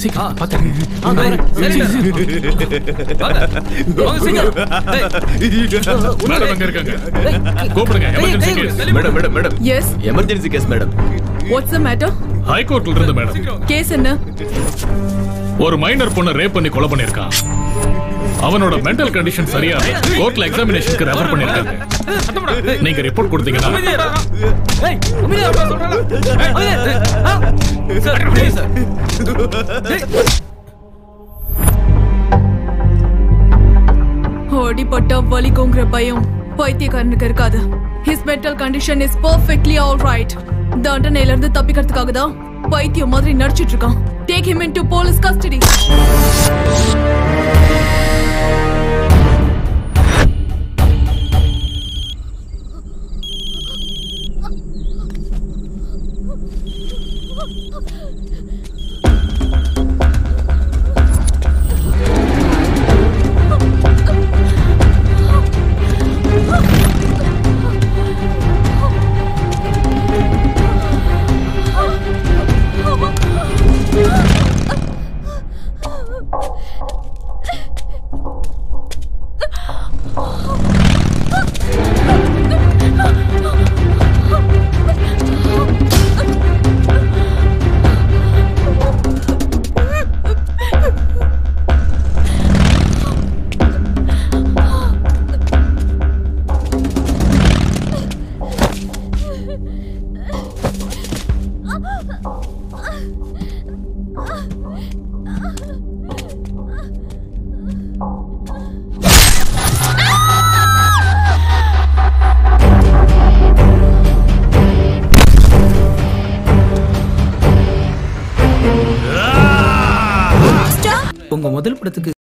சீக்கிரம் பாத்து ஆ, நான் வரேன். சரி, சரி. வாங்க. வாங்க, சீக்கிரம். ஏய், மேடம் எங்க இருக்காங்க ஏய், கூப்பிடுங்க கையை- எமர்ஜென்சி கையை கேஸ் தள்ளி madam madam madam yes emergency case madam what's the matter ஹைகோர்ட்ல இருந்து மேடம் கேஸ் என்ன ஒரு மைனர் பொண்ணை ரேப் பண்ணி கொலை பண்ணிருக்கான் அவனோட மென்டல் கண்டிஷன் சரியா கோர்ட்ல எக்ஸாமினேஷனுக்கு ரெஃபர் பண்ணிருக்காங்க நீங்க ரிப்போர்ட் கொடுத்தீங்கன்னா அமைதியா இரு. ஏய், அமைதியா இரு, சொல்றேன்ல. ஏய், அமைதியா இரு. ஆ. Sir, please, sir. அடிப்பட்டா வலிக்குங்கிற பயம் பைத்தியக்காரனுக்கு இருக்காது his mental condition is perfectly all right தண்டனையில இருந்து தப்பிக்கிறதுக்காக தான் பைத்தியம் மாதிரி நடிச்சிட்டு இருக்கான் take him into police custody உங்க முதல் படத்துக்கு